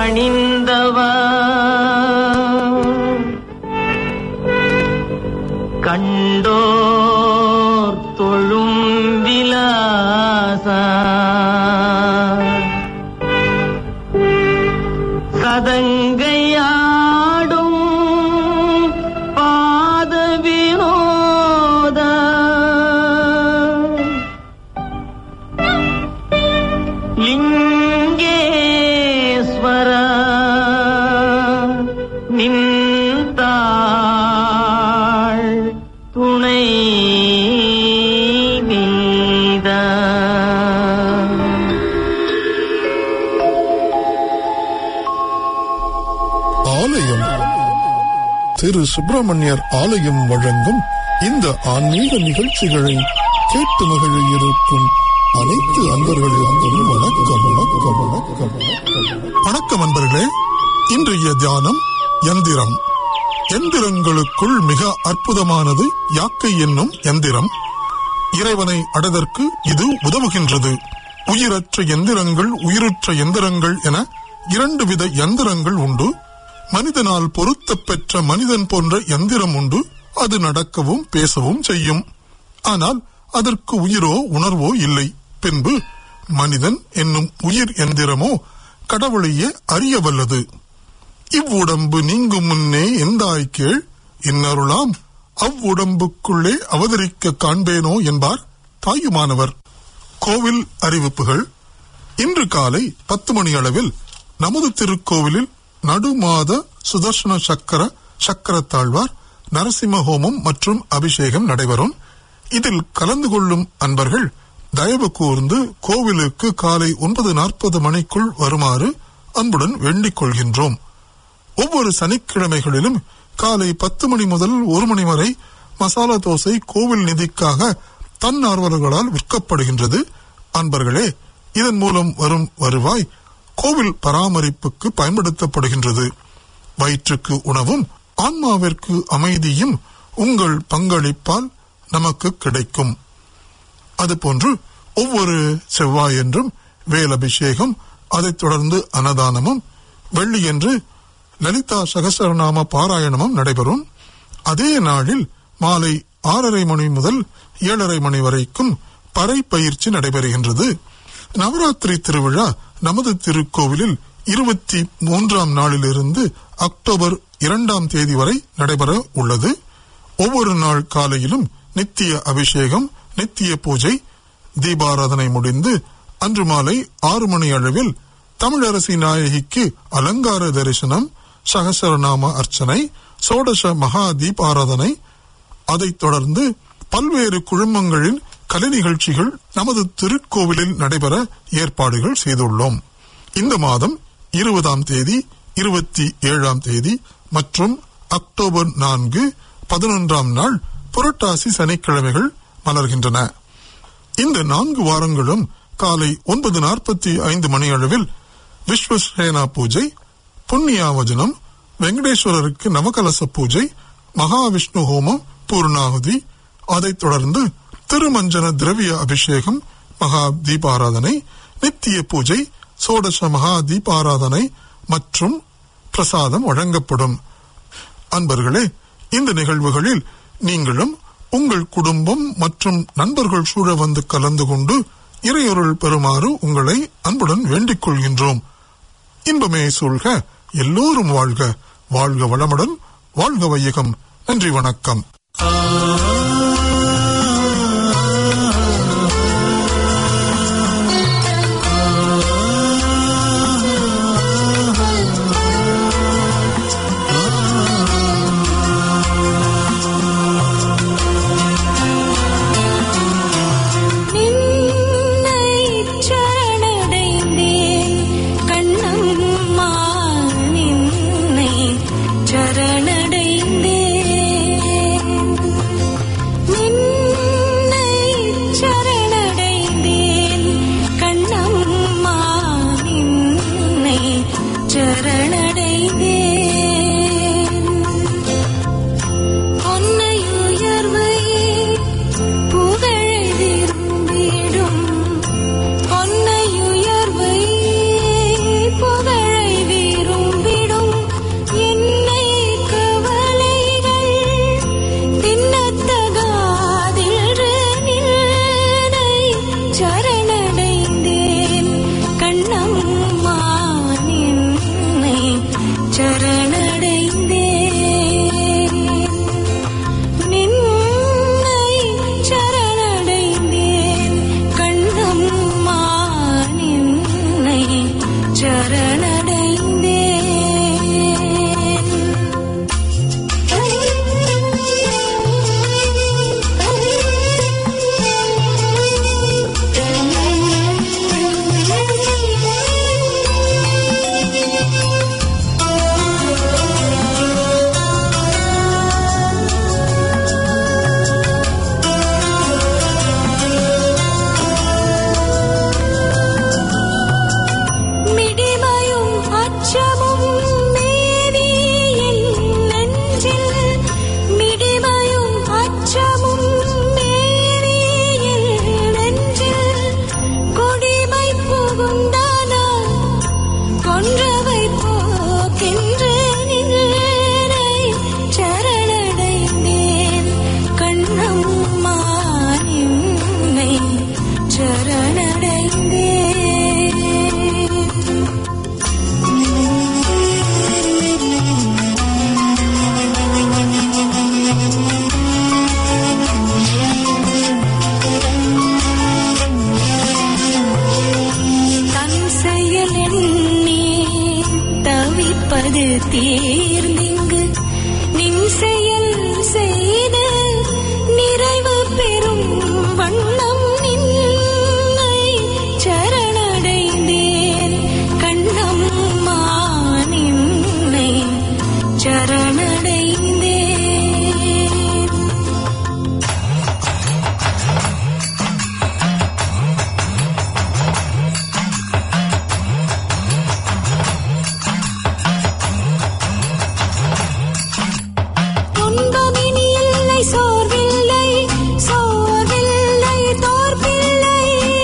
பணிந்தவா கண்டோர் தொழும் விலாசா சதங்கையாடும் பாத வினோத லிங்கேஸ்வர நின்றாள் துணை நீதா ஆலயம் திரு சுப்பிரமணியர் ஆலயம் வழங்கும் இந்த ஆன்மீக நிகழ்ச்சிகளை கேட்டு மகிழ இருக்கும் அனைத்து அன்பர்களுக்கும் வணக்கம் வணக்கம் வணக்கம் வணக்கம். வணக்கம் அன்பர்களே இன்றைய தியானம் எந்திரம் எந்திரங்களுக்குள் மிக அற்புதமானது யாக்கை என்னும் எந்திரம் இறைவனை அடைதற்கு இது உதவுகின்றது உயிரற்ற எந்திரங்கள் உயிரற்ற எந்திரங்கள் என இரண்டு வித எந்திரங்கள் உண்டு மனிதனால் பொருத்தப் பெற்ற மனிதன் போன்ற எந்திரம் உண்டு அது நடக்கவும் பேசவும் செய்யும் ஆனால் அதற்கு உயிரோ உணர்வோ இல்லை பின்பு மனிதன் என்னும் உயிர் எந்திரமோ கடவுளையே அறிய வல்லது இவ்வுடம்பு நீங்கும் முன்னே எந்தாய் கேள் இன்னருளாம் அவ்வுடம்புக்குள்ளே அவதரிக்க காண்பேனோ என்பார் தாயுமானவர் கோவில் அறிவிப்புகள் இன்று காலை பத்து மணி அளவில் நமது திருக்கோவிலில் நடுமாத சுதர்சன சக்கர சக்கரத்தாழ்வார் நரசிம்ம ஹோமம் மற்றும் அபிஷேகம் நடைபெறும் இதில் கலந்து கொள்ளும் அன்பர்கள் தயவு கூர்ந்து கோவிலுக்கு காலை ஒன்பது நாற்பது மணிக்குள் வருமாறு அன்புடன் வேண்டிக் கொள்கின்றோம் ஒவ்வொரு சனிக்கிழமைகளிலும் காலை பத்து மணி முதல் ஒரு மணி வரை மசாலா தோசை கோவில் நிதிக்காக தன்னார்வலர்களால் விற்கப்படுகின்றது அன்பர்களே இதன் மூலம் வரும் வருவாய் கோவில் பராமரிப்புக்கு பயன்படுத்தப்படுகின்றது வயிற்றுக்கு உணவும் ஆன்மாவிற்கு அமைதியும் உங்கள் பங்களிப்பால் நமக்கு கிடைக்கும் அதுபோன்று ஒவ்வொரு செவ்வாயன்றும் வேலபிஷேகம் அதைத் தொடர்ந்து அன்னதானமும் வெள்ளியன்று லலிதா சகசரநாம பாராயணமும் நடைபெறும் அதே நாளில் மாலை ஆறரை மணி முதல் ஏழரை மணி வரைக்கும் பறை பயிற்சி நடைபெறுகின்றது நவராத்திரி திருவிழா நமது திருக்கோவிலில் இருபத்தி மூன்றாம் நாளிலிருந்து அக்டோபர் இரண்டாம் தேதி வரை நடைபெற உள்ளது ஒவ்வொரு நாள் காலையிலும் நித்திய அபிஷேகம் நித்திய பூஜை தீபாராதனை முடிந்து அன்று மாலை ஆறு மணி அளவில் தமிழரசி நாயகிக்கு அலங்கார தரிசனம் சகசரநாம அர்ச்சனை சோடச மகா தீபாராதனை அதைத் தொடர்ந்து பல்வேறு குழுமங்களின் கலை நிகழ்ச்சிகள் நமது திருக்கோவிலில் நடைபெற ஏற்பாடுகள் செய்துள்ளோம் இந்த மாதம் இருபதாம் தேதி இருபத்தி ஏழாம் தேதி மற்றும் அக்டோபர் நான்கு பதினொன்றாம் நாள் புரட்டாசி சனிக்கிழமைகள் மலர்கின்றன இந்த நான்கு வாரங்களும் காலை ஒன்பது நாற்பத்தி ஐந்து மணி அளவில் விஸ்வசேனா பூஜை புண்ணியாவஜனம் வெங்கடேஸ்வரருக்கு நவகலச பூஜை மகாவிஷ்ணு ஹோமம் பூர்ணாகுதி அதைத் தொடர்ந்து திருமஞ்சன திரவிய அபிஷேகம் மகா தீபாராதனை நித்திய பூஜை சோடச மகா தீபாராதனை மற்றும் பிரசாதம் வழங்கப்படும் அன்பர்களே இந்த நிகழ்வுகளில் நீங்களும் உங்கள் குடும்பம் மற்றும் நண்பர்கள் சூழ வந்து கலந்து கொண்டு இறையொருள் பெறுமாறு உங்களை அன்புடன் வேண்டிக் கொள்கின்றோம் இன்பமே சூழ்க எல்லோரும் வாழ்க வாழ்க வளமுடன் வாழ்க வையகம் நன்றி வணக்கம் நின்னைச் சரணடைந்தேன் கண்ணம்மா நின்னைச் சரணடைந்தேன் மிடிமையும் அச்சமும் மேவி என் நெஞ்சில் மிடிமையும் அச்சமும் மேவி என் நெஞ்சில் கொடிமை புகுந்தானா கொன்றவை போக்கின்று நின்னை சரணடைந்தேன் கண்ணம்மா நின்னை சரணடைந்தேன் தன் செயல் எண்ணி தவிப்பது தீர்ந்திங்கு நின் செயல் செய்து நிறைவு பெறும் வண்ணம் நின்னை சரணடைந்தேன் கண்ணம்மா நின்னை சரணடைந்தேன் துன்பமினி இல்லை சோர்வில்லை சோர்வில்லை தோற்பில்லை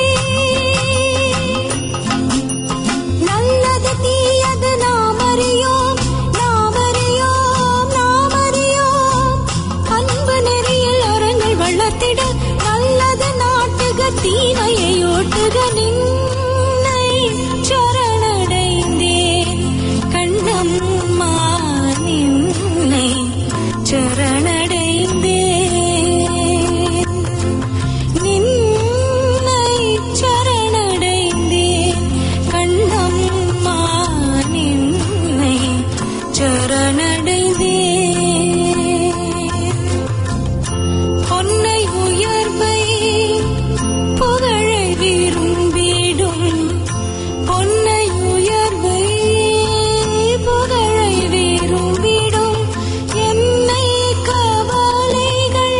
நல்லது தீயது நாம் அறியோம் நாம் அறியோம் நாம் அறியோம் அன்பு நெறியில் அறங்கள் வளர்த்திட நல்லது நாட்டுக தீமையை ஓட்டுக நின்னை சரணடைந்தேன் கண்ணம்மா நின்னை சரணடைந்தேன் நின்னை சரணடைந்தேன் கண்ணம்மா நின்னை சரணடைந்தேன் பொன்னை உயர்வை புகழை விரும்பிடும் பொன்னை உயர்வை புகழை விரும்பிடும் என்னை கவலைகள்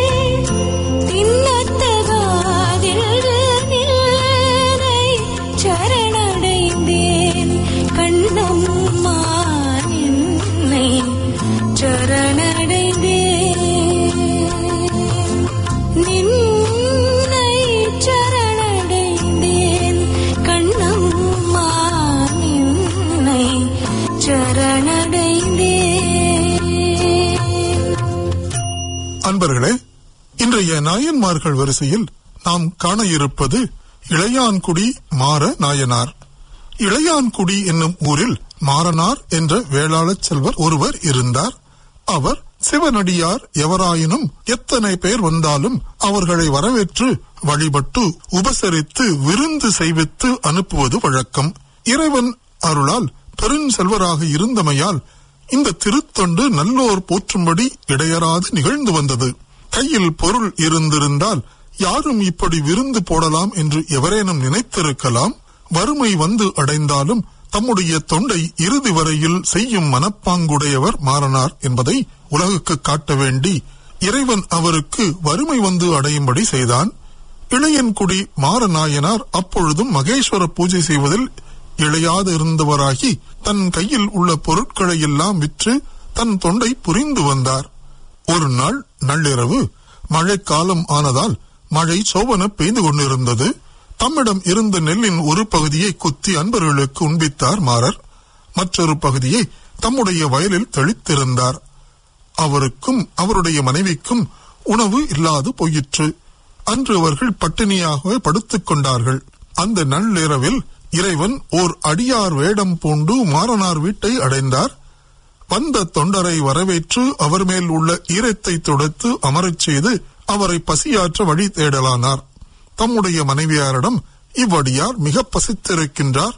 தின்னத்தகாதில் நிலை சரணடைந்தேன் கண்ணம்மா என்னை சரணடைந்தேன் நின்னை சரணடைந்தேன் கண்ணம்மா நின்னை சரணடைந்தேன் அன்பர்களே இன்றைய நாயன்மார்கள் வரிசையில் நாம் காண இருப்பது இளையான்குடி மாற நாயனார் இளையான்குடி என்னும் ஊரில் மாறனார் என்ற வேளாளச் செல்வர் ஒருவர் இருந்தார் அவர் சிவனடியார் எவராயினும் எத்தனை பேர் வந்தாலும் அவர்களை வரவேற்று வழிபட்டு உபசரித்து விருந்து செய்வித்து அனுப்புவது வழக்கம் இறைவன் அருளால் பெருஞ்செல்வராக இருந்தமையால் இந்த திருத்தொண்டு நல்லோர் போற்றும்படி இடையறாது நிகழ்ந்து வந்தது கையில் பொருள் இருந்திருந்தால் யாரும் இப்படி விருந்து போடலாம் என்று எவரேனும் நினைத்திருக்கலாம் வறுமை வந்து அடைந்தாலும் தம்முடைய தொண்டை இறுதி வரையில் செய்யும் மனப்பாங்குடையவர் மாறனார் என்பதை உலகுக்கு காட்ட வேண்டி இறைவன் அவருக்கு வறுமை வந்து அடையும்படி செய்தான் இளையன்குடி மாறநாயனார் அப்பொழுதும் மகேஸ்வர பூஜை செய்வதில் இளையாது இருந்தவராகி தன் கையில் உள்ள பொருட்களை எல்லாம் விற்று தன் தொண்டை புரிந்து வந்தார் ஒரு நாள் நள்ளிரவு மழைக்காலம் ஆனதால் மழை சோபன பெய்து கொண்டிருந்தது தம்மிடம் இருந்த நெல்லின் ஒரு பகுதியை குத்தி அன்பர்களுக்கு உண்பித்தார் மாறர் மற்றொரு பகுதியை தம்முடைய வயலில் தெளித்திருந்தார் அவருக்கும் அவருடைய மனைவிக்கும் உணவு இல்லாது போயிற்று அன்று அவர்கள் பட்டினியாகவே படுத்துக் கொண்டார்கள் அந்த நள்ளிரவில் இறைவன் ஓர் அடியார் வேடம் பூண்டு மாறனார் வீட்டை அடைந்தார் வந்த தொண்டரை வரவேற்று அவர் மேல் உள்ள ஈரத்தை துடைத்து அமரச் செய்து அவரை பசியாற்ற வழி தேடலானார் தம்முடைய மனைவியாரிடம் இவ்வடியார் மிக பசித்திருக்கின்றார்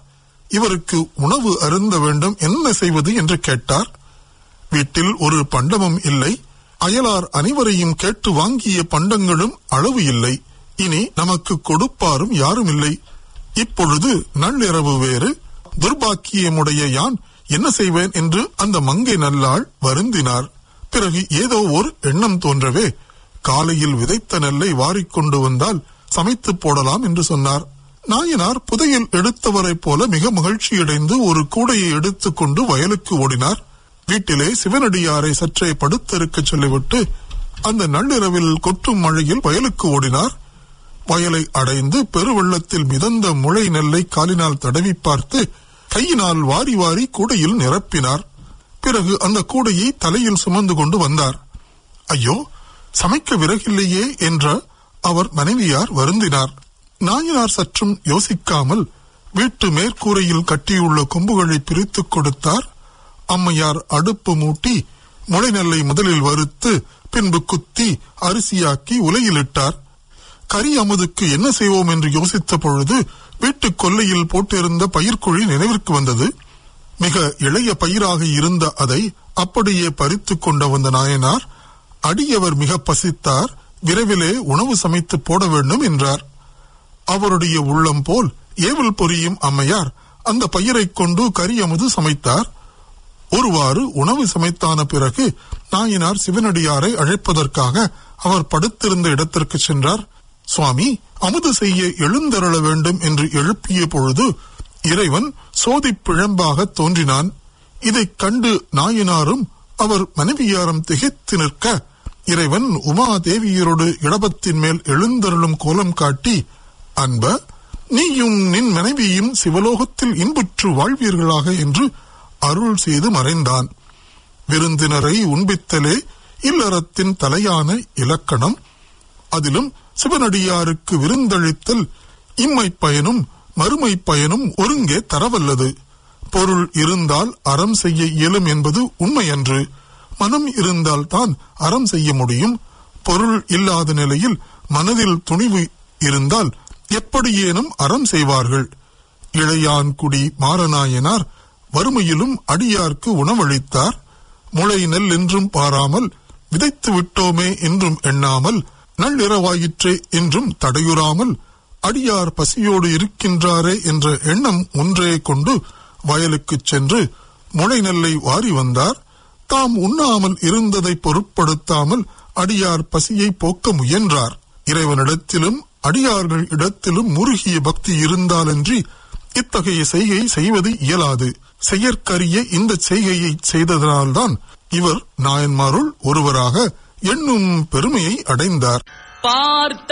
இவருக்கு உணவு அருந்த வேண்டும் என்ன செய்வது என்று கேட்டார் வீட்டில் ஒரு பண்டமும் இல்லை அயலார் அனைவரையும் கேட்டு வாங்கிய பண்டங்களும் அளவு இல்லை இனி நமக்கு கொடுப்பாரும் யாரும் இல்லை இப்பொழுது நள்ளிரவு வேறு துர்பாக்கியமுடைய யான் என்ன செய்வேன் என்று அந்த மங்கை நல்லாள் வருந்தினார் பிறகு ஏதோ ஒரு எண்ணம் தோன்றவே காலையில் விதைத்த நெல்லை வாரிக்கொண்டு வந்தால் சமைத்து போடலாம் என்று சொன்னார் நாயனார் புதையல் எடுத்தவரைப் போல மிக மகிழ்ச்சியடைந்து ஒரு கூடையை எடுத்துக்கொண்டு வயலுக்கு ஓடினார் வீட்டிலே சிவனடியாரை சற்றே படுத்திருக்கச் சொல்லிவிட்டு அந்த நள்ளிரவில் கொட்டும் மழையில் வயலுக்கு ஓடினார் வயலை அடைந்து பெருவெள்ளத்தில் மிதந்த முளை நெல்லை காலினால் தடவி பார்த்து கையினால் வாரி வாரி கூடையில் நிரப்பினார் பிறகு அந்த கூடையை தலையில் சுமந்து கொண்டு வந்தார் ஐயோ சமைக்க விறகில்லையே என்ற அவர் மனைவியார் வருந்தினார் நாயனார் சற்றும் யோசிக்காமல் வீட்டு மேற்கூரையில் கட்டியுள்ள கொம்புகளை பிரித்துக் கொடுத்தார் அம்மையார் அடுப்பு மூட்டி முளை நெல்லை முதலில் வறுத்து பின்பு குத்தி அரிசியாக்கி உலையிலிட்டார் கரி அமுதுக்கு என்ன செய்வோம் என்று யோசித்த பொழுது வீட்டு கொல்லையில் போட்டிருந்த பயிர்க்குழி நினைவிற்கு வந்தது மிக இளைய பயிராக இருந்த அதை அப்படியே பறித்துக் கொண்ட வந்த நாயனார் அடியவர் மிக பசித்தார் விரைவிலே உணவு சமைத்து போட வேண்டும் என்றார் அவருடைய உள்ளம் போல் ஏவல் பொரியும் அம்மையார் அந்த பயிரைக் கொண்டு கரி அமுது சமைத்தார் ஒருவாறு உணவு சமைத்தான பிறகு நாயனார் சிவனடியாரை அழைப்பதற்காக அவர் படுத்திருந்த இடத்திற்கு சென்றார் சுவாமி அமுது செய்ய எழுந்தருள வேண்டும் என்று எழுப்பிய பொழுது இறைவன் சோதிப் பிழம்பாக தோன்றினான் இதைக் கண்டு நாயனாரும் அவர் மனைவியாரும் திகைத்து நிற்க இறைவன் உமாதேவியரோடு இடபத்தின் மேல் எழுந்தருளும் கோலம் காட்டி அன்ப நீயும் நின் மனைவியும் சிவலோகத்தில் இன்புற்று வாழ்வீர்களாக என்று அருள் செய்து மறைந்தான் விருந்தினரை உண்பித்தலே இல்லறத்தின் தலையான இலக்கணம் அதிலும் சிவனடியாருக்கு விருந்தளித்தல் இம்மை பயனும் மறுமை பயனும் ஒருங்கே தரவல்லது பொருள் இருந்தால் அறம் செய்ய இயலும் என்பது உண்மையன்று மனம் இருந்தால் தான் அறம் செய்ய முடியும் பொருள் இல்லாத நிலையில் மனதில் துணிவு இருந்தால் எப்படியேனும் அறம் செய்வார்கள் இளையான்குடி மாறனாயனார் வறுமையிலும் அடியார்க்கு உணவளித்தார் முளை நெல் என்றும் பாராமல் விதைத்து விட்டோமே என்றும் எண்ணாமல் நள்ளிரவாயிற்றே என்றும் தடையுறாமல் அடியார் பசியோடு இருக்கின்றாரே என்ற எண்ணம் ஒன்றே கொண்டு வயலுக்குச் சென்று முளை நெல்லை வாரி வந்தார் தாம் உண்ணாமல் இருந்ததை பொருட்படுத்தாமல் அடியார் பசியை போக்க முயன்றார் இறைவனிடத்திலும் அடியார்கள் இடத்திலும் முருகிய பக்தி இருந்தாலன்றி இத்தகைய செய்கை செய்வது இயலாது செயற்கரிய இந்த செய்கையை செய்ததனால்தான் இவர் நாயன்மாருள் ஒருவராக எண்ணும் பெருமையை அடைந்தார் பார்த்த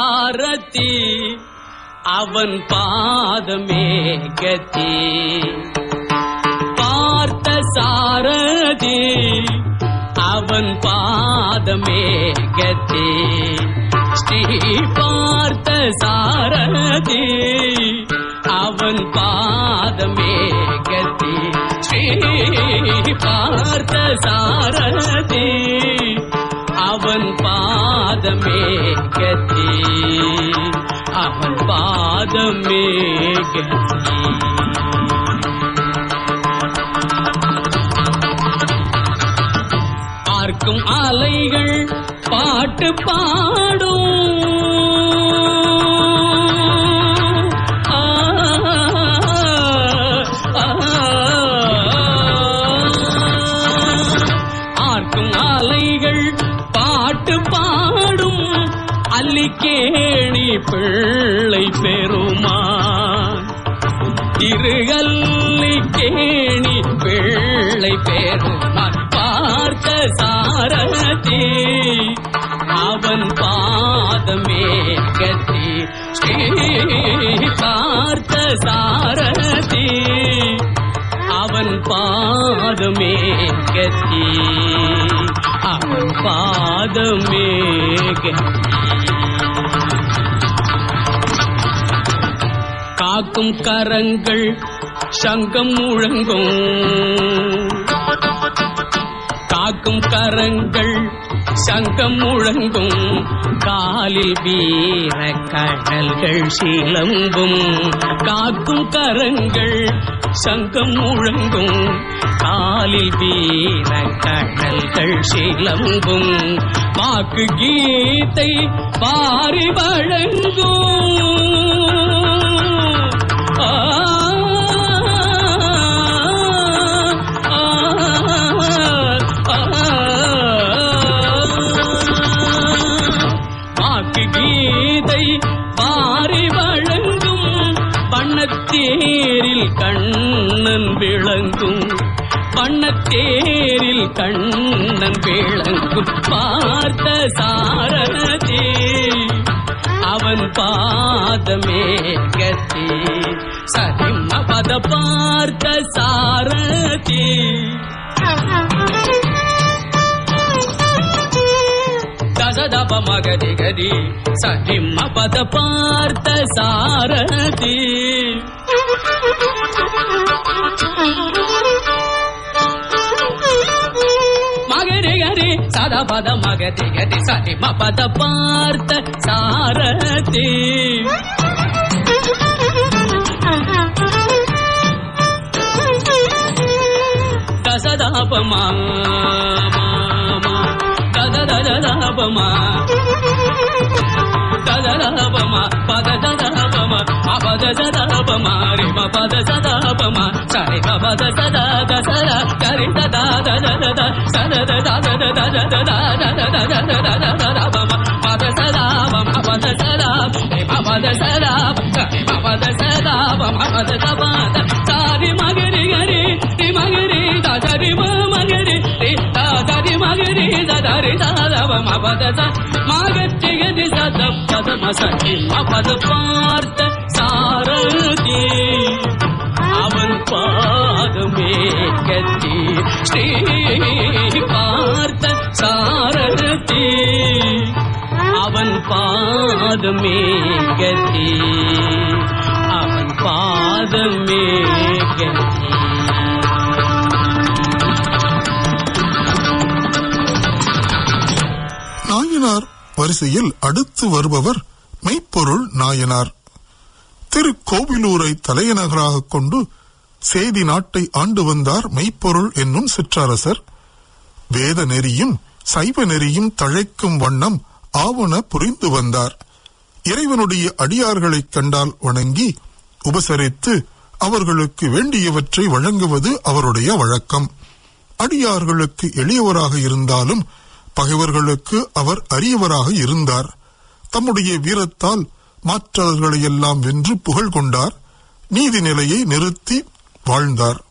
சாரதி அவன் பாதமே கதி பார்த்த சாரதி அவன் பாதமே கதி ஸ்ரீ பார்த்த சாரதி அவன் பாதமே கதி ஸ்ரீ பார்த்த சாரதி அவன் பாதமே கதி அவன் பாதமே கதி பார்க்கும் அலைகள் பாட்டு பாடும் ஆ, ஆ, ஆர்க்கும் அலைகள் பாட்டு பாடும் அல்லிக்கேணி பிள்ளை பெருமான் திருகல்லிக்கேணி பிள்ளை பெருமான் பார்த்த சாரதி அவன் பாதமே கத்தி ஸ்ரீ பார்த்த சாரதி அவன் பாதமே கத்தி அவன் பாதமே கத்தி காக்கும் கரங்கள் சங்கம் முழங்கும் காக்கும் கரங்கள் சங்கம் முழங்கும் காலில் வீர கடல்கள் சிலம்பும் காக்கும் கரங்கள் சங்கம் முழங்கும் காலில் வீர கடல்கள் சிலம்பும் வாக்கு கீதை பாரி வழங்கும் ஆ வாக்கு கீதை பாரி வழங்கும் பண்ணத்தேரில் கண்ணன் விளங்கும் பண்ணத்தேரில் கண்ணன் விளங்கும் பார்த்த சாரதே அவன் பாதமே கத்தி சரிம்ம பத பார்த்த சாரதி தசதப மகதி கதி சரிம்ம பத பார்த்த சாரதி மகரி கரி சத பத மகதி கதி சரிம்ம பத பார்த்த சாரதி దశదాపమా దదదదపమా దదదపమా పద దదపమా అపద సదాపమా రిమ పద సదాపమా సరి పద సదా దసర కరి సదా దద దద సద దద దద దద దద పద సదాపమ పద సదా రిమ పద సదా కరి పద సదాపమ పద సపాద సారి మగరి గరి రి మగరి దరి మగరి రి దరి మగరి దరి దవ మపద మగతి గది సద పద మసకి మపద பார்த்த சாரதி அவன் பாதமே கத்தி ஸ்ரீ பார்த்த சாரதி அவன் பாதமே கத்தி அவன் பாதமே கத்தி நாயனார் வரிசையில் அடுத்து வருபவர் மெய்ப்பொருள் நாயனார் திருக்கோவிலூரை தலைநகராக கொண்டு சேதி நாட்டை ஆண்டு வந்தார் மெய்ப்பொருள் என்னும் சிற்றரசர் வேத நெறியும் சைவ நெறியும் தழைக்கும் வண்ணம் ஆவண புரிந்து வந்தார் இறைவனுடைய அடியார்களைக் கண்டால் வணங்கி உபசரித்து அவர்களுக்கு வேண்டியவற்றை வழங்குவது அவருடைய வழக்கம் அடியார்களுக்கு எளியவராக இருந்தாலும் பகைவர்களுக்கு அவர் அரியவராக இருந்தார் தம்முடைய வீரத்தால் மாற்றவர்களையெல்லாம் வென்று புகழ் கொண்டார் நீதி நிலையை நிறுத்தி வாழ்ந்தார்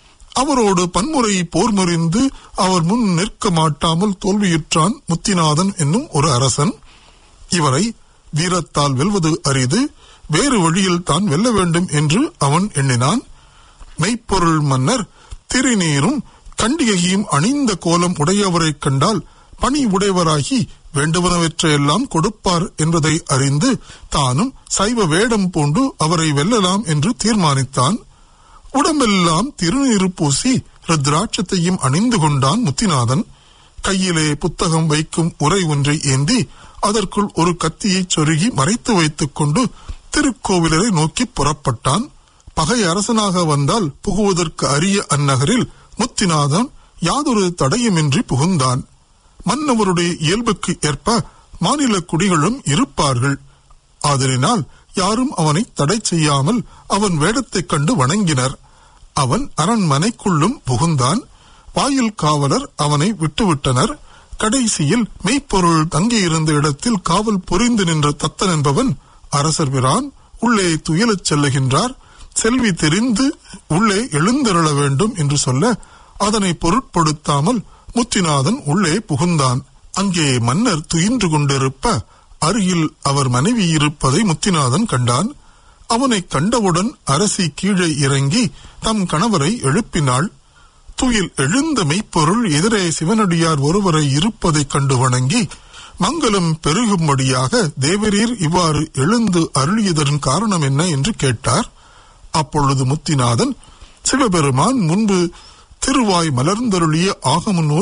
அவரோடு பன்முறை போர் முறிந்து அவர் முன் நிற்க மாட்டாமல் தோல்வியுற்றான் முத்திநாதன் என்னும் ஒரு அரசன் இவரை வீரத்தால் வெல்வது அரிது வேறு வழியில் தான் வெல்ல வேண்டும் என்று அவன் எண்ணினான் மெய்ப்பொருள் மன்னர் திருநீரும் கண்டிகையும் அணிந்த கோலம் உடையவரைக் கண்டால் பணி உடையவராகி வேண்டுவனவற்றையெல்லாம் கொடுப்பார் என்பதை அறிந்து தானும் சைவ வேடம் பூண்டு அவரை வெல்லலாம் என்று தீர்மானித்தான் உடம்பெல்லாம் திருநீறு பூசி ருத்ராட்சத்தையும் அணிந்து கொண்டான் முத்திநாதன் கையிலே புத்தகம் வைக்கும் உரை ஒன்றை ஏந்தி அதற்குள் ஒரு கத்தியைச் சொருகி மறைத்து வைத்துக் கொண்டு திருக்கோவிலரை நோக்கி புறப்பட்டான் பகை அரசனாக வந்தால் புகுவதற்கு அரிய அந்நகரில் முத்திநாதன் யாதொரு தடையுமின்றி புகுந்தான் மன்னவருடைய இயல்புக்கு ஏற்ப மாநில குடிகளும் இருப்பார்கள் ஆதலினால் யாரும் அவனை தடை செய்யாமல் அவன் வேடத்தைக் கண்டு வணங்கினர் அவன் அரண்மனைக்குள்ளும் புகுந்தான் வாயில் காவலர் அவனை விட்டுவிட்டனர் கடைசியில் மெய்ப்பொருள் தங்கியிருந்த இடத்தில் காவல் புரிந்து நின்ற தத்தன் என்பவன் அரசர் பிரான் உள்ளே துயிலச் செல்லுகின்றார் செல்வி தெரிந்து உள்ளே எழுந்தருள வேண்டும் என்று சொல்ல அதனை பொருட்படுத்தாமல் முத்திநாதன் உள்ளே புகுந்தான் அங்கே மன்னர் துயின்று கொண்டிருப்ப அருகில் அவர் மனைவி இருப்பதை முத்திநாதன் கண்டான் அவனைக் கண்டவுடன் அரசி கீழே இறங்கி தம் கணவரை எழுப்பினாள் துயில் எழுந்த மெய்ப்பொருள் எதிரே சிவனடியார் ஒருவரை இருப்பதைக் கண்டு வணங்கி மங்களம் பெருகும்படியாக தேவரீர் இவ்வாறு எழுந்து அருளியதன் காரணம் என்ன என்று கேட்டார் அப்பொழுது முத்திநாதன் சிவபெருமான் முன்பு திருவாய் மலர்ந்தருளிய ஆகம நூல்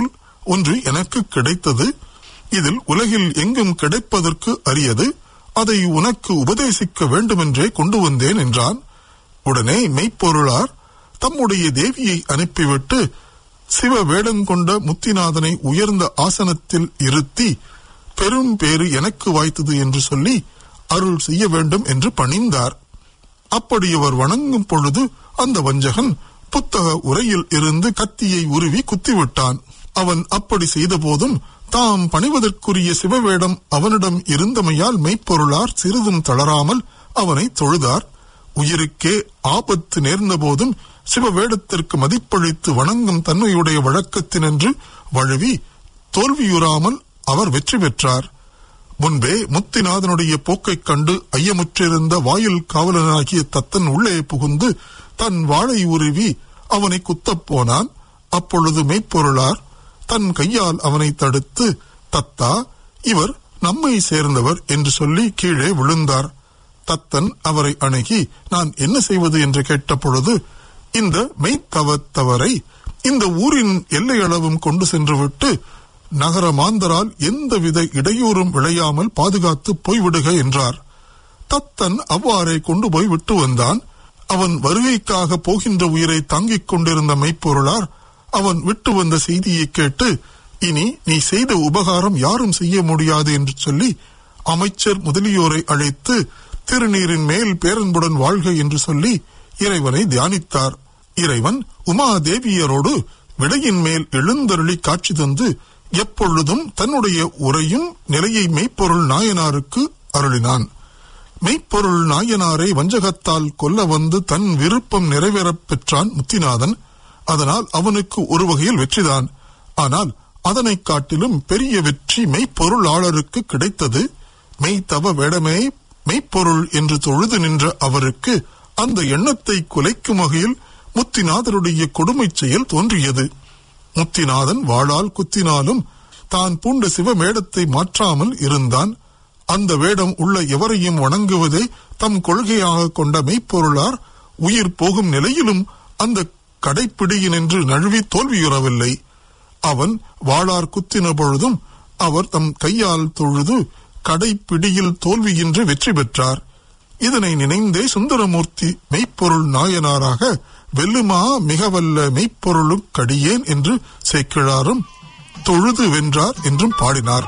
ஒன்று எனக்கு கிடைத்தது இதில் உலகில் எங்கும் கிடைப்பதற்கு அரியது அதை உனக்கு உபதேசிக்க வேண்டுமென்றே கொண்டு வந்தேன் என்றான் உடனே மெய்ப்பொருளார் தம்முடைய தேவியை அனுப்பிவிட்டு சிவ வேடங்கொண்ட முத்திநாதனை உயர்ந்த ஆசனத்தில் இருத்தி பெரும் பேறு எனக்கு வாய்த்தது என்று சொல்லி அருள் செய்ய வேண்டும் என்று பணிந்தார் அப்படி அவர் வணங்கும் பொழுது அந்த வஞ்சகன் புத்தக உரையில் இருந்து கத்தியை உருவி குத்திவிட்டான் அவன் அப்படி செய்த போதும் தாம் பணிவதற்குரிய சிவவேடம் அவனிடம் இருந்தமையால் மெய்ப்பொருளார் சிறிதும் தளராமல் அவனை தொழுதார் உயிருக்கே ஆபத்து நேர்ந்த போதும் சிவவேடத்திற்கு மதிப்பளித்து வணங்கும் தன்மையுடைய வழக்கத்தினின்று வழுவி தோல்வியுறாமல் அவர் வெற்றி பெற்றார் முன்பே முத்திநாதனுடைய போக்கைக் கண்டு ஐயமுற்றிருந்த வாயில் காவலனாகிய தத்தன் உள்ளே புகுந்து தன் வாளை உருவி அவனை குத்தப் போனான் அப்பொழுது மெய்ப்பொருளார் தன் கையால் அவனை தடுத்து தத்தா இவர் நம்மை சேர்ந்தவர் என்று சொல்லி கீழே விழுந்தார் தத்தன் அவரை அணுகி நான் என்ன செய்வது என்று கேட்டபொழுது இந்த மெய்த்தவத்தவரை இந்த ஊரின் எல்லையளவும் கொண்டு சென்றுவிட்டு நகர மாந்தரால் எந்தவித இடையூறும் விளையாமல் பாதுகாத்து போய்விடுக என்றார் தத்தன் அவ்வாறே கொண்டு போய் விட்டு வந்தான் அவன் வருகைக்காக போகின்ற உயிரை தாங்கிக் கொண்டிருந்த மெய்ப்பொருளார் அவன் விட்டு வந்த செய்தியை கேட்டு இனி நீ செய்த உபகாரம் யாரும் செய்ய முடியாது என்று சொல்லி அமைச்சர் முதலியோரை அழைத்து திருநீரின் மேல் பேரன்புடன் வாழ்க என்று சொல்லி இறைவனை தியானித்தார் இறைவன் உமா தேவியரோடு விடையின் மேல் எழுந்தருளி காட்சி தந்து எப்பொழுதும் தன்னுடைய உரையும் நிலையை மெய்ப்பொருள் நாயனாருக்கு அருளினான் மெய்ப்பொருள் நாயனாரை வஞ்சகத்தால் கொல்ல வந்து தன் விருப்பம் நிறைவேறப் பெற்றான் முத்திநாதன் அதனால் அவனுக்கு ஒரு வகையில் வெற்றிதான் ஆனால் அதனைக் காட்டிலும் பெரிய வெற்றி மெய்ப்பொருளாளருக்கு கிடைத்தது மெய்த்தவ வேடமே மெய்ப்பொருள் என்று தொழுது நின்ற அவருக்கு அந்த எண்ணத்தை குலைக்கும் வகையில் முத்திநாதருடைய கொடுமைச் செயல் தோன்றியது முத்திநாதன் வாளால் குத்தினாலும் தான் பூண்ட சிவமேடத்தை மாற்றாமல் இருந்தான் அந்த வேடம் உள்ள எவரையும் வணங்குவதே தம் கொள்கையாக கொண்ட மெய்ப்பொருளார் உயிர் போகும் நிலையிலும் அந்த கடைப்பிடியினின்று நழுவி தோல்வியுறவில்லை அவன் வாளார் குத்தின பொழுதும் அவர் தம் கையால் தொழுது கடைப்பிடியில் தோல்வியின்றி வெற்றி பெற்றார் இதனை நினைந்தே சுந்தரமூர்த்தி மெய்ப்பொருள் நாயனாராக வெல்லுமா மிகவல்ல மெய்ப்பொருளும் கடியேன் என்று சேக்கிழாரும் தொழுது வென்றார் என்றும் பாடினார்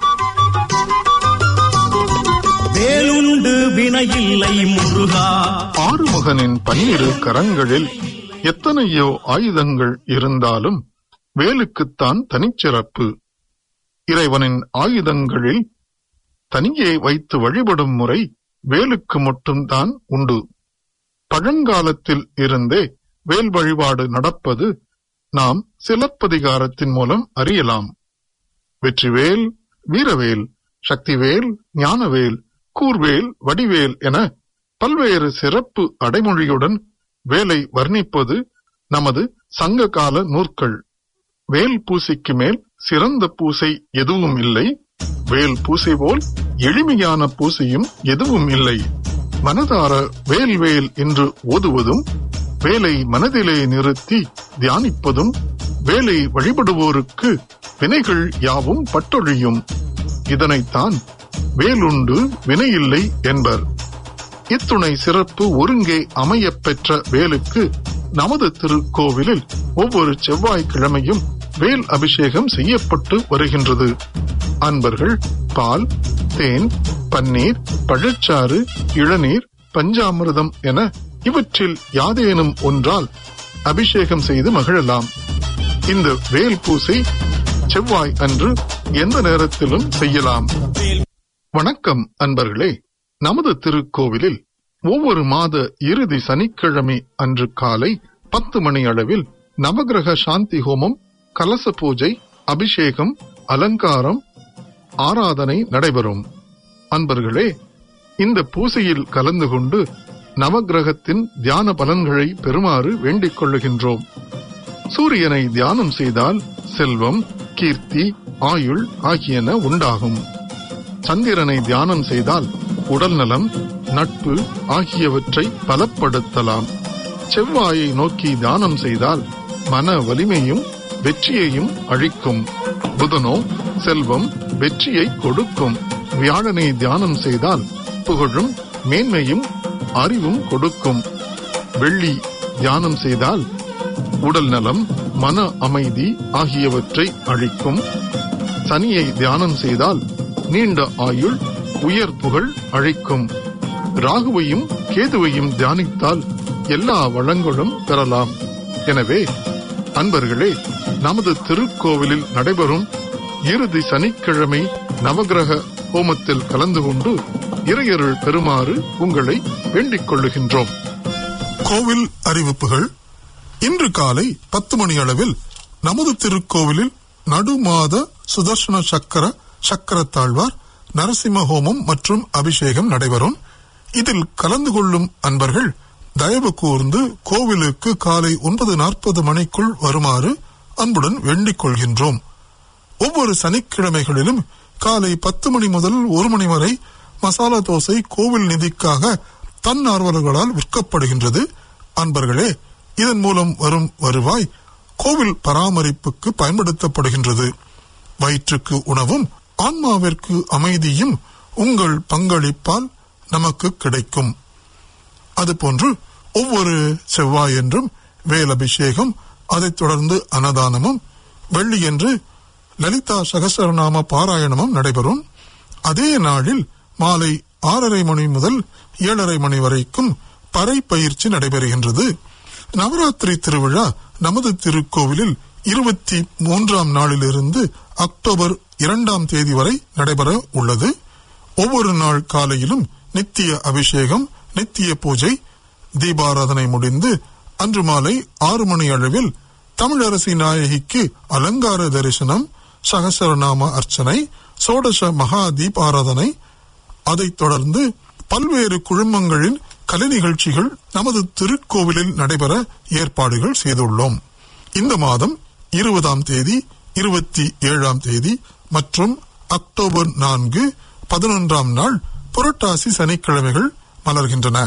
வேலுண்டு வினையில்லை முருகா ஆறுமுகனின் பன்னிரு கரங்களில் எத்தனையோ ஆயுதங்கள் இருந்தாலும் வேலுக்குத்தான் தனிச்சிறப்பு இறைவனின் ஆயுதங்களில் தனியே வைத்து வழிபடும் முறை வேலுக்கு மட்டும்தான் உண்டு பழங்காலத்தில் இருந்தே வேல் வழிபாடு நடப்பது நாம் சிலப்பதிகாரத்தின் மூலம் அறியலாம் வெற்றிவேல் வீரவேல் சக்திவேல் ஞானவேல் கூர்வேல் வடிவேல் என பல்வேறு சிறப்பு அடைமொழியுடன் வேலை வர்ணிப்பது நமது சங்க கால நூற்கள் வேல் பூசைக்கு மேல் சிறந்த பூசை எதுவும் இல்லை வேல் பூசை போல் எளிமையான பூசையும் எதுவும் இல்லை மனதார வேல் வேல் என்று ஓதுவதும் வேலை மனதிலே நிறுத்தி தியானிப்பதும் வேலை வழிபடுவோருக்கு வினைகள் யாவும் பட்டொழியும் இதனைத்தான் வேலுண்டு வினையில்லை என்பர் இத்துணை சிறப்பு ஒருங்கே அமையப் பெற்ற வேலுக்கு நமது திருக்கோவிலில் ஒவ்வொரு செவ்வாய்க்கிழமையும் வேல் அபிஷேகம் செய்யப்பட்டு வருகின்றது அன்பர்கள் பால் தேன் பன்னீர் பழச்சாறு இளநீர் பஞ்சாமிர்தம் என இவற்றில் யாதேனும் ஒன்றால் அபிஷேகம் செய்து மகிழலாம் இந்த வேல் பூசை செவ்வாய் அன்று எந்த நேரத்திலும் செய்யலாம் வணக்கம் அன்பர்களே நமது திருக்கோவிலில் ஒவ்வொரு மாத இறுதி சனிக்கிழமை அன்று காலை பத்து மணி அளவில் நவகிரக சாந்தி ஹோமம் கலச பூஜை அபிஷேகம் அலங்காரம் ஆராதனை நடைபெறும் அன்பர்களே இந்த பூசையில் கலந்து கொண்டு நவகிரகத்தின் தியான பலன்களை பெறுமாறு வேண்டிக் கொள்ளுகின்றோம் சூரியனை தியானம் செய்தால் செல்வம் கீர்த்தி ஆயுள் ஆகியன உண்டாகும் சந்திரனை தியானம் செய்தால் உடல் நலம் நட்பு ஆகியவற்றை பலப்படுத்தலாம் செவ்வாயை நோக்கி தியானம் செய்தால் மன வலிமையும் வெற்றியையும் அழிக்கும் புதனோ செல்வம் வெற்றியை கொடுக்கும் வியாழனை தியானம் செய்தால் புகழும் மேன்மையும் அறிவும் கொடுக்கும் வெள்ளி தியானம் செய்தால் உடல் நலம் மன அமைதி ஆகியவற்றை அளிக்கும் சனியை தியானம் செய்தால் நீண்ட ஆயுள் உயர் புகழ் அழைக்கும் ராகுவையும் கேதுவையும் தியானித்தால் எல்லா வளங்களும் பெறலாம் எனவே அன்பர்களே நமது திருக்கோவிலில் நடைபெறும் இறுதி சனிக்கிழமை நவகிரக ஹோமத்தில் கலந்து கொண்டு இறையருள் பெறுமாறு உங்களை வேண்டிக் கொள்ளுகின்றோம் கோவில் அறிவிப்புகள் இன்று காலை பத்து மணி அளவில் நமது திருக்கோவிலில் நடுமாத சுதர்சன சக்கர சக்கரத்தாழ்வார் நரசிம்ம ஹோமம் மற்றும் அபிஷேகம் நடைபெறும் இதில் கலந்து கொள்ளும் அன்பர்கள் தயவு கூர்ந்து கோவிலுக்கு காலை ஒன்பது நாற்பது மணிக்குள் வருமாறு அன்புடன் வேண்டிக் கொள்கின்றோம் ஒவ்வொரு சனிக்கிழமைகளிலும் காலை பத்து மணி முதல் ஒரு மணி வரை மசாலா தோசை கோவில் நிதிக்காக தன்னார்வலர்களால் விற்கப்படுகின்றது அன்பர்களே இதன் மூலம் வரும் வருவாய் கோவில் பராமரிப்புக்கு பயன்படுத்தப்படுகின்றது வயிற்றுக்கு உணவும் ஆன்மாவிற்கு அமைதியும் உங்கள் பங்களிப்பால் நமக்கு கிடைக்கும் அதுபோன்று ஒவ்வொரு செவ்வாயன்றும் வேலபிஷேகம் அதைத் தொடர்ந்து அன்னதானமும் வெள்ளியன்று லலிதா சகசரநாம பாராயணமும் நடைபெறும் அதே நாளில் மாலை ஆறரை மணி முதல் ஏழரை மணி வரைக்கும் பறை பயிற்சி நடைபெறுகின்றது நவராத்திரி திருவிழா நமது திருக்கோவிலில் இருபத்தி மூன்றாம் நாளிலிருந்து அக்டோபர் இரண்டாம் தேதி வரை நடைபெற உள்ளது ஒவ்வொரு நாள் காலையிலும் நித்திய அபிஷேகம் நித்திய பூஜை தீபாராதனை முடிந்து அன்று மாலை ஆறு மணி அளவில் தமிழரசி நாயகிக்கு அலங்கார தரிசனம் சகசரநாம அர்ச்சனை சோடச மகா தீபாராதனை அதைத் தொடர்ந்து பல்வேறு குழுமங்களின் கலை நிகழ்ச்சிகள் நமது திருக்கோவிலில் நடைபெற ஏற்பாடுகள் செய்துள்ளோம் இந்த மாதம் இருபதாம் தேதி இருபத்தி ஏழாம் தேதி மற்றும் அக்டோபர் நான்கு பதினொன்றாம் நாள் புரட்டாசி சனிக்கிழமைகள் மலர்கின்றன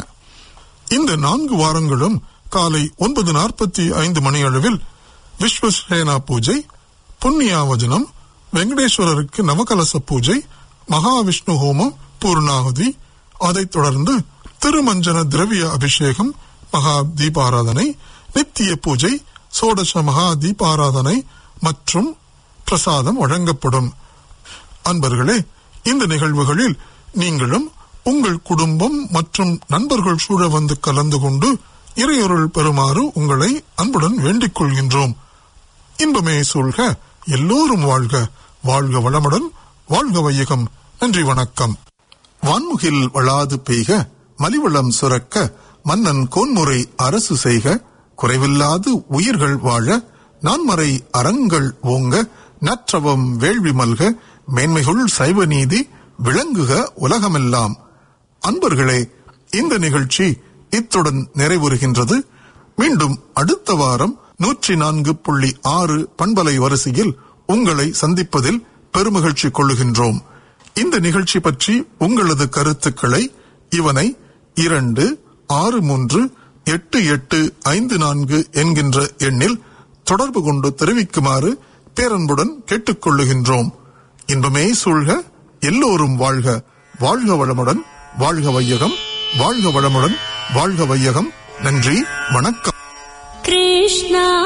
இந்த நான்கு வாரங்களும் காலை ஒன்பது நாற்பத்தி ஐந்து மணி அளவில் விஸ்வசேனா பூஜை புண்ணியாவஜனம் வெங்கடேஸ்வரருக்கு நவகலச பூஜை மகாவிஷ்ணு ஹோமம் பூர்ணாகுதி அதைத் தொடர்ந்து திருமஞ்சன திரவிய அபிஷேகம் மகா தீபாராதனை நித்திய பூஜை சோடச மகா தீபாராதனை மற்றும் பிரசாதம் வழங்கப்படும் அன்பர்களே இந்த நிகழ்வுகளில் நீங்களும் உங்கள் குடும்பம் மற்றும் நண்பர்கள் சூழ வந்து கலந்து கொண்டு இறையொருள் பெறுமாறு உங்களை அன்புடன் வேண்டிக் கொள்கின்றோம் இன்பமே சூழ்க எல்லோரும் வாழ்க வாழ்க வளமுடன் வாழ்க வையகம் நன்றி வணக்கம் வான்முகில் வளாது பெய்க மலிவளம் சுரக்க மன்னன் கோன்முறை அரசு செய்க குறைவில்லாது உயிர்கள் வாழ நான்மறை அறங்கள் ஓங்க நற்றவம் வேள்வி மல்க மேன்மைகுள் சைவ நீதி விளங்குக உலகமெல்லாம் அன்பர்களே இந்த நிகழ்ச்சி இத்துடன் நிறைவுறுகின்றது மீண்டும் அடுத்த வாரம் நூற்றி நான்கு புள்ளி ஆறு பண்பலை வரிசையில் உங்களை சந்திப்பதில் பெருமகிழ்ச்சி கொள்ளுகின்றோம் இந்த நிகழ்ச்சி பற்றி உங்களது கருத்துக்களை இவனை இரண்டு ஆறு மூன்று எட்டு எட்டு ஐந்து நான்கு என்கின்ற எண்ணில் தொடர்பு கொண்டு தெரிவிக்குமாறு பேரன்புடன் கேட்டுக்கொள்ளுகின்றோம் இன்பமே சூழ்க எல்லோரும் வாழ்க வாழ்க வளமுடன் வாழ்க வையகம் வாழ்க வளமுடன் வாழ்க வையகம் நன்றி வணக்கம் कृष्णा